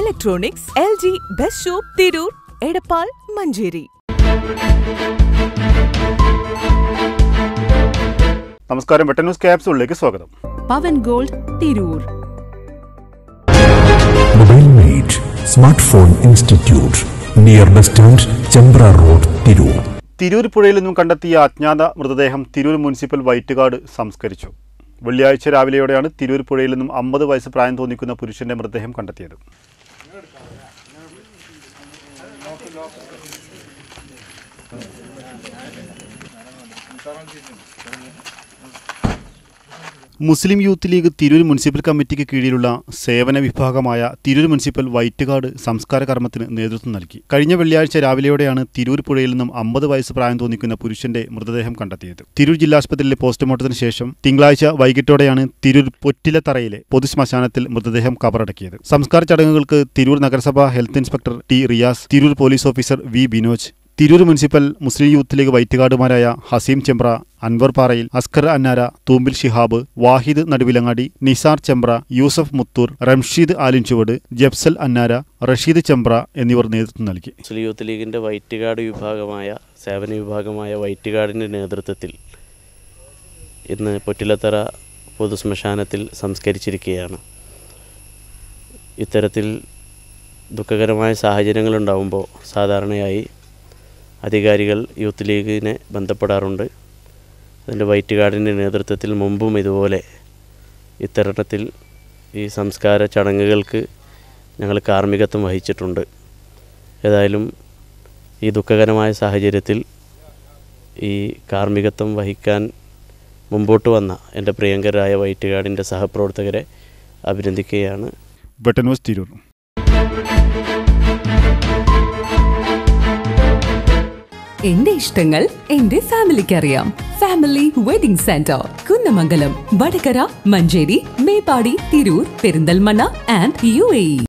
electronics L G best shop Tirur Edappal Manjeri നമസ്കാരം Vettan news ക്യാപ്സൂളിലേക്ക് സ്വാഗതം Pavan gold Tirur mobile mate smart phone institute near bus stand Chembra road Tirur Tirur പുഴയിൽ നിന്നും കണ്ടെത്തിയ അജ്ഞാത മൃതദേഹം തിരൂർ മുനിസിപ്പൽ വൈറ്റുകാട് സംസ്കരിച്ചു വെള്ളിയാഴ്ച രാവിലെയോടെയാണ് തിരൂർ പുഴയിൽ നിന്നും അമ്പത് വയസ്സ് പ്രായം തോന്നിക്കുന്ന പുരുഷന്റെ മൃതദേഹം കണ്ടെത്തിയത് മുസ്ലിം യൂത്ത് ലീഗ് തിരൂർ മുനിസിപ്പൽ കമ്മിറ്റിക്ക് കീഴിലുള്ള സേവന വിഭാഗമായ തിരൂർ മുനിസിപ്പൽ വൈറ്റുകാട് സംസ്കാര കർമ്മത്തിന് നേതൃത്വം നൽകി കഴിഞ്ഞ വെള്ളിയാഴ്ച രാവിലെയോടെയാണ് തിരൂർ പുഴയിൽ നിന്നും അമ്പത് വയസ്സ് പ്രായം തോന്നിക്കുന്ന പുരുഷന്റെ മൃതദേഹം കണ്ടെത്തിയത് തിരൂർ ജില്ലാസ്പത്രിയിലെ പോസ്റ്റ്മോർട്ടത്തിന് ശേഷം തിങ്കളാഴ്ച വൈകിട്ടോടെയാണ് തിരൂർ പൊറ്റിലത്തറയിലെ പൊതുശ്മശാനത്തിൽ മൃതദേഹം കബറടക്കിയത് സംസ്കാര ചടങ്ങുകൾക്ക് തിരൂർ നഗരസഭ health inspector T Riyas Tirur police officer V Binoj Tirur municipal Muslim Youth League വൈറ്റുകാടുമാരായ ഹസീം ചെമ്പ്ര അൻവർ പാറയിൽ അസ്കർ അന്നാര തൂമ്പിൽ ഷിഹാബ് വാഹിദ് നടുവിലങ്ങാടി നിസാർ ചെമ്പ്ര യൂസഫ് മുത്തൂർ റംഷീദ് ആലിൻചുവട് ജബ്സൽ അന്നാര റഷീദ് ചെമ്പ്ര എന്നിവർ നേതൃത്വം നൽകി മുസ്ലിം യൂത്ത് ലീഗിൻ്റെ വൈറ്റുകാട് വിഭാഗമായ സേവന വിഭാഗമായ വൈറ്റുകാടിൻ്റെ നേതൃത്വത്തിൽ ഇന്ന് പൊറ്റിലത്തറ പൊതുശ്മശാനത്തിൽ സംസ്കരിച്ചിരിക്കുകയാണ് ഇത്തരത്തിൽ ദുഃഖകരമായ സാഹചര്യങ്ങളുണ്ടാകുമ്പോൾ സാധാരണയായി അധികാരികൾ യൂത്ത് ലീഗിനെ ബന്ധപ്പെടാറുണ്ട് അതിൻ്റെ വൈറ്റുകാടിൻ്റെ നേതൃത്വത്തിൽ മുമ്പും ഇതുപോലെ ഇത്തരണത്തിൽ ഈ സംസ്കാര ചടങ്ങുകൾക്ക് ഞങ്ങൾ കാർമ്മികത്വം വഹിച്ചിട്ടുണ്ട് ഏതായാലും ഈ ദുഃഖകരമായ സാഹചര്യത്തിൽ ഈ കാർമ്മികത്വം വഹിക്കാൻ മുമ്പോട്ട് വന്ന എൻ്റെ പ്രിയങ്കരായ വൈറ്റുകാടിൻ്റെ സഹപ്രവർത്തകരെ അഭിനന്ദിക്കുകയാണ് വെട്ടൻ ന്യൂസ് തിരൂർ എന്റെ ഇഷ്ടങ്ങൾ എന്റെ ഫാമിലിക്ക് അറിയാം family wedding centre Kunnamangalam Vadakara Manjeri Meppadi Tirur Perinthalmanna and U A